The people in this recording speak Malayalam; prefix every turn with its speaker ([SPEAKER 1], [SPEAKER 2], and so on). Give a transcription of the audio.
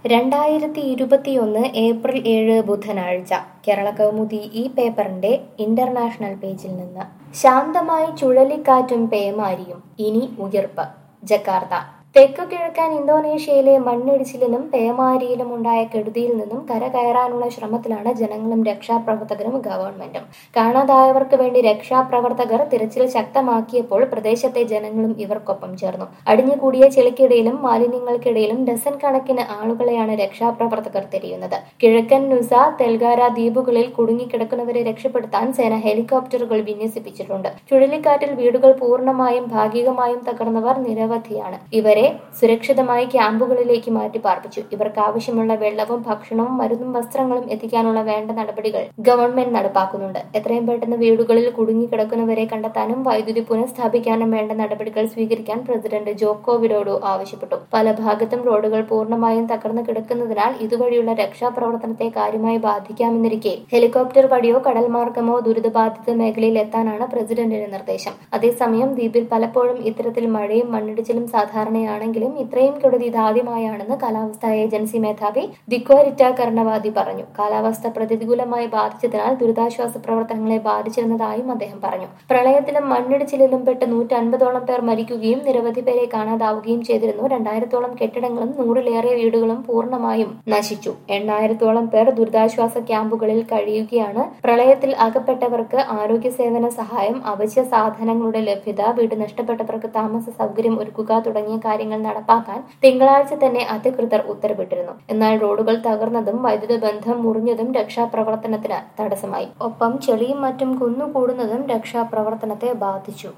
[SPEAKER 1] രണ്ടായിരത്തി ഇരുപത്തിയൊന്ന് ഏപ്രിൽ ഏഴ് ബുധനാഴ്ച കേരള കൗമുദി ഈ പേപ്പറിന്റെ ഇന്റർനാഷണൽ പേജിൽ നിന്ന് ശാന്തമായി ചുഴലിക്കാറ്റും പേമാരിയും ഇനി ഉയർപ്പ് ജക്കാർത്ത തെക്കു കിഴക്കൻ ഇന്തോനേഷ്യയിലെ മണ്ണിടിച്ചിലിനും പേമാരിയിലും ഉണ്ടായ കെടുതിയിൽ നിന്നും കരകയറാനുള്ള ശ്രമത്തിലാണ് ജനങ്ങളും രക്ഷാപ്രവർത്തകരും ഗവൺമെന്റും കാണാതായവർക്ക് വേണ്ടി രക്ഷാപ്രവർത്തകർ തിരച്ചിൽ ശക്തമാക്കിയപ്പോൾ പ്രദേശത്തെ ജനങ്ങളും ഇവർക്കൊപ്പം ചേർന്നു അടിഞ്ഞുകൂടിയ ചെളിക്കിടയിലും മാലിന്യങ്ങൾക്കിടയിലും ഡസൻ കണക്കിന് ആളുകളെയാണ് രക്ഷാപ്രവർത്തകർ തിരയുന്നത് കിഴക്കൻ നുസ തെൽഗാര ദ്വീപുകളിൽ കുടുങ്ങിക്കിടക്കുന്നവരെ രക്ഷപ്പെടുത്താൻ സേന ഹെലികോപ്റ്ററുകൾ വിന്യസിപ്പിച്ചിട്ടുണ്ട് ചുഴലിക്കാറ്റിൽ വീടുകൾ പൂർണ്ണമായും ഭാഗികമായും തകർന്നവർ നിരവധിയാണ് ഇവരെ സുരക്ഷിതമായി ക്യാമ്പുകളിലേക്ക് മാറ്റി പാർപ്പിച്ചു ഇവർക്ക് ആവശ്യമുള്ള വെള്ളവും ഭക്ഷണവും മരുന്നും വസ്ത്രങ്ങളും എത്തിക്കാനുള്ള വേണ്ട നടപടികൾ ഗവൺമെന്റ് നടപ്പാക്കുന്നുണ്ട് എത്രയും പെട്ടെന്ന് വീടുകളിൽ കുടുങ്ങിക്കിടക്കുന്നവരെ കണ്ടെത്താനും വൈദ്യുതി പുനഃസ്ഥാപിക്കാനും വേണ്ട നടപടികൾ സ്വീകരിക്കാൻ പ്രസിഡന്റ് ജോക്കോ വിഡോഡോ ആവശ്യപ്പെട്ടു പല ഭാഗത്തും റോഡുകൾ പൂർണ്ണമായും തകർന്നു കിടക്കുന്നതിനാൽ ഇതുവഴിയുള്ള രക്ഷാപ്രവർത്തനത്തെ കാര്യമായി ബാധിക്കാമെന്നിരിക്കെ ഹെലികോപ്റ്റർ വഴിയോ കടൽ മാർഗമോ ദുരിതബാധിത മേഖലയിൽ എത്താനാണ് പ്രസിഡന്റിന്റെ നിർദ്ദേശം അതേസമയം ദ്വീപിൽ പലപ്പോഴും ഇത്തരത്തിൽ മഴയും മണ്ണിടിച്ചിലും സാധാരണയാണെങ്കിലും ഇത്രയും കെടുതി ഇതാദ്യമായാണെന്ന് കാലാവസ്ഥാ ഏജൻസി മേധാവി ദിക്കോരിറ്റ കർണവാദി പറഞ്ഞു കാലാവസ്ഥ പ്രതികൂലമായി ബാധിച്ചതിനാൽ ദുരിതാശ്വാസ പ്രവർത്തനങ്ങളെ ബാധിച്ചിരുന്നതായും അദ്ദേഹം പറഞ്ഞു പ്രളയത്തിലും മണ്ണിടിച്ചിലിലും പെട്ട് നൂറ്റൻപതോളം പേർ മരിക്കുകയും നിരവധി പേരെ കാണാതാവുകയും ചെയ്തിരുന്നു രണ്ടായിരത്തോളം കെട്ടിടങ്ങളും നൂറിലേറെ വീടുകളും പൂർണ്ണമായും നശിച്ചു എണ്ണായിരത്തോളം പേർ ദുരിതാശ്വാസ ക്യാമ്പുകളിൽ കഴിയുകയാണ് പ്രളയത്തിൽ അകപ്പെട്ടവർക്ക് ആരോഗ്യ സേവന സഹായം അവശ്യ സാധനങ്ങളുടെ ലഭ്യത വീട് നഷ്ടപ്പെട്ടവർക്ക് താമസ സൗകര്യം ഒരുക്കുക തുടങ്ങിയ കാര്യങ്ങൾ നടപ്പാക്കാൻ തിങ്കളാഴ്ച തന്നെ അധികൃതർ ഉത്തരവിട്ടിരുന്നു എന്നാൽ റോഡുകൾ തകർന്നതും വൈദ്യുത ബന്ധം മുറിഞ്ഞതും രക്ഷാപ്രവർത്തനത്തിന് തടസ്സമായി ഒപ്പം ചെളിയും മറ്റും കുന്നുകൂടുന്നതും രക്ഷാപ്രവർത്തനത്തെ ബാധിച്ചു